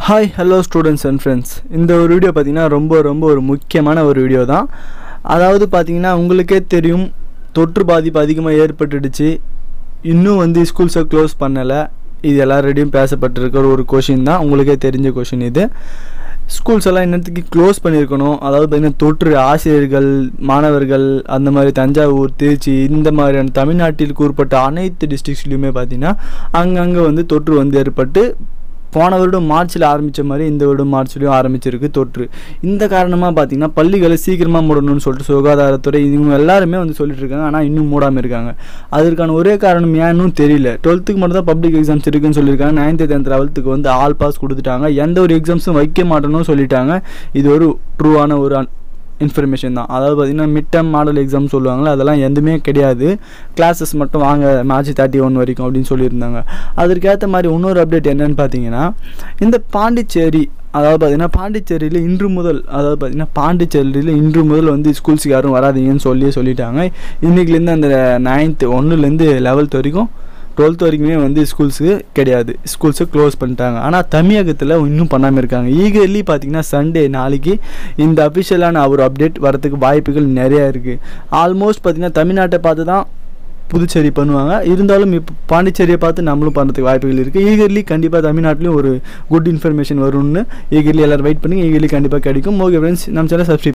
hi hello students and friends இந்த ஒரு video பார்த்தீங்கன்னா ரொம்ப ரொம்ப ஒரு முக்கியமான ஒரு வீடியோ தான் அதாவது பார்த்தீங்கன்னா உங்களுக்கே தெரியும் தொற்று பாதிப்பு அதிகமாக ஏற்பட்டுடுச்சு இன்னும் வந்து ஸ்கூல்ஸை க்ளோஸ் பண்ணலை இது எல்லாருடையும் பேசப்பட்டிருக்கிற ஒரு கொஷின் தான் உங்களுக்கே தெரிஞ்ச கொஷின் இது ஸ்கூல்ஸ் எல்லாம் என்னத்துக்கு க்ளோஸ் பண்ணியிருக்கணும் அதாவது பார்த்தீங்கன்னா தொற்று ஆசிரியர்கள் மாணவர்கள் அந்த மாதிரி தஞ்சாவூர் திருச்சி இந்த மாதிரியான தமிழ்நாட்டிற்கு உட்பட்ட அனைத்து டிஸ்ட்ரிக்ஸ்லையுமே பார்த்தீங்கன்னா அங்கங்கே வந்து தொற்று வந்து ஏற்பட்டு போன வருடம் மார்ச்சில் ஆரம்பித்த மாதிரி இந்த வருடம் மார்ச்லேயும் ஆரம்பிச்சிருக்கு தொற்று இந்த காரணமாக பார்த்தீங்கன்னா பள்ளிகளை சீக்கிரமாக மூடணும்னு சொல்லிட்டு சுகாதாரத்துறை இவங்க எல்லாருமே வந்து சொல்லிட்டு இருக்காங்க ஆனால் இன்னும் மூடாமல் இருக்காங்க அதற்கான ஒரே காரணம் ஏன்னும் தெரியல டுவெல்த்துக்கு மட்டும் தான் பப்ளிக் எக்ஸாம்ஸ் இருக்குன்னு சொல்லியிருக்காங்க நைன்த்து டென்த் லெவல்த்துக்கு வந்து ஆல் பாஸ் கொடுத்துட்டாங்க எந்த ஒரு எக்ஸாம்ஸும் வைக்க மாட்டேன்னு சொல்லிட்டாங்க இது ஒரு ட்ரூவான ஒரு இன்ஃபர்மேஷன் தான் அதாவது பார்த்திங்கன்னா மிட் டேர்ம் மாடல் எக்ஸாம் சொல்லுவாங்களே அதெல்லாம் எதுவுமே கிடையாது கிளாஸஸ் மட்டும் வாங்க மார்ச் தேர்ட்டி ஒன் வரைக்கும் அப்படின்னு சொல்லியிருந்தாங்க அதற்கேற்ற மாதிரி இன்னொரு அப்டேட் என்னன்னு பார்த்தீங்கன்னா இந்த பாண்டிச்சேரி அதாவது பார்த்தீங்கன்னா பாண்டிச்சேரியில் இன்று முதல் அதாவது பார்த்தீங்கன்னா பாண்டிச்சேரியில் இன்று முதல் வந்து ஸ்கூல்ஸுக்கு யாரும் வராதீங்கன்னு சொல்லி சொல்லிட்டாங்க இன்றைக்கிலேருந்து அந்த நைன்த்து ஒன்றுலேருந்து லெவல்த் வரைக்கும் டுவெல்த் வரைக்குமே வந்து ஸ்கூல்ஸுக்கு கிடையாது ஸ்கூல்ஸை க்ளோஸ் பண்ணிட்டாங்க ஆனால் தமிழகத்தில் இன்னும் பண்ணாமல் இருக்காங்க ஈகர்லி பார்த்தீங்கன்னா சண்டே நாளைக்கு இந்த அஃபிஷியலான ஒரு அப்டேட் வரதுக்கு வாய்ப்புகள் நிறையா இருக்குது ஆல்மோஸ்ட் பார்த்தீங்கன்னா தமிழ்நாட்டை பார்த்து தான் புதுச்சேரி பண்ணுவாங்க இருந்தாலும் இப்போ பாண்டிச்சேரியை பார்த்து நம்மளும் பண்ணுறதுக்கு வாய்ப்புகள் இருக்குது ஈகர்லி கண்டிப்பாக தமிழ்நாட்டிலையும் ஒரு குட் இன்ஃபர்மேஷன் வரும்னு ஈகர்லி எல்லோரும் வெயிட் பண்ணி ஈகர்லி கண்டிப்பாக கிடைக்கும் ஓகே ஃப்ரெண்ட்ஸ் நம்ம சேனல் சப்ஸ்கிரைப்